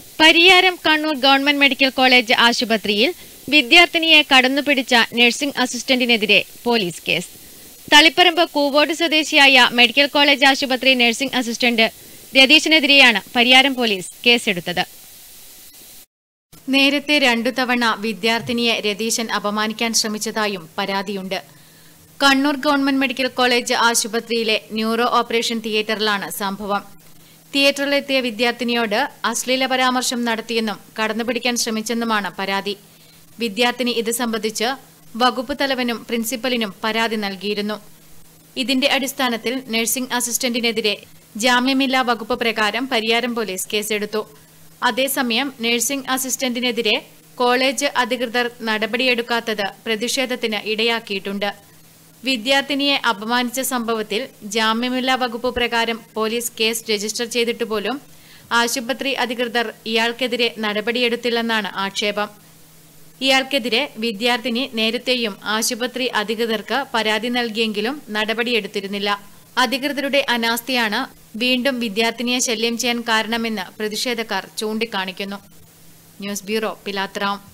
Pariyaram Kannur government medical college ആശുപത്രിയിൽ വിദ്യാർത്ഥിനിയെ കടന്നുപിടിച്ച നഴ്സിംഗ് അസിസ്റ്റന്റിനെതിരെ പോലീസ് കേസ് തളിപ്പറമ്പ് കൂവോട് സ്വദേശിയായ മെഡിക്കൽ കോളേജ് ആശുപത്രി നഴ്സിംഗ് അസിസ്റ്റന്റ് രതീഷിനെതിരെയാണ് പരിയാരം പോലീസ് കേസെടുത്തത് നേരത്തെ രണ്ടു തവണ വിദ്യാർത്ഥിനിയെ രതീശൻ അപമാനിക്കാൻ ശ്രമിച്ചതായും പരാതിയുണ്ട് കണ്ണൂർ ഗവൺമെന്റ് മെഡിക്കൽ കോളേജ് ആശുപത്രിയിലെ ന്യൂറോ ഓപ്പറേഷൻ തിയേറ്ററിലാണ് സംഭവം തിയേറ്ററിലെത്തിയ വിദ്യാർത്ഥിനിയോട് അശ്ലീല പരാമർശം നടത്തിയെന്നും കടന്നുപിടിക്കാൻ ശ്രമിച്ചെന്നുമാണ് പരാതി വിദ്യാർത്ഥിനി ഇത് സംബന്ധിച്ച് വകുപ്പ് തലവനും പ്രിൻസിപ്പലിനും പരാതി നൽകിയിരുന്നു ഇതിന്റെ അടിസ്ഥാനത്തിൽ നഴ്സിംഗ് അസിസ്റ്റന്റിനെതിരെ ജാമ്യമില്ലാ വകുപ്പ് പ്രകാരം പരിയാരം പോലീസ് കേസെടുത്തു അതേസമയം നഴ്സിംഗ് അസിസ്റ്റന്റിനെതിരെ കോളേജ് അധികൃതർ നടപടിയെടുക്കാത്തത് പ്രതിഷേധത്തിന് ഇടയാക്കിയിട്ടുണ്ട് വിദ്യാർത്ഥിനിയെ അപമാനിച്ച സംഭവത്തിൽ ജാമ്യമില്ലാ വകുപ്പ് പ്രകാരം പോലീസ് കേസ് രജിസ്റ്റർ ചെയ്തിട്ട് പോലും ആശുപത്രി അധികൃതർ ഇയാൾക്കെതിരെ നടപടിയെടുത്തില്ലെന്നാണ് ആക്ഷേപം ഇയാൾക്കെതിരെ വിദ്യാർത്ഥിനി നേരത്തെയും ആശുപത്രി അധികൃതർക്ക് പരാതി നൽകിയെങ്കിലും നടപടിയെടുത്തിരുന്നില്ല അധികൃതരുടെ അനാസ്ഥയാണ് വീണ്ടും വിദ്യാർത്ഥിനിയെ ശല്യം ചെയ്യാൻ കാരണമെന്ന് പ്രതിഷേധക്കാർ ചൂണ്ടിക്കാണിക്കുന്നു ന്യൂസ് ബ്യൂറോ പിലാത്രാം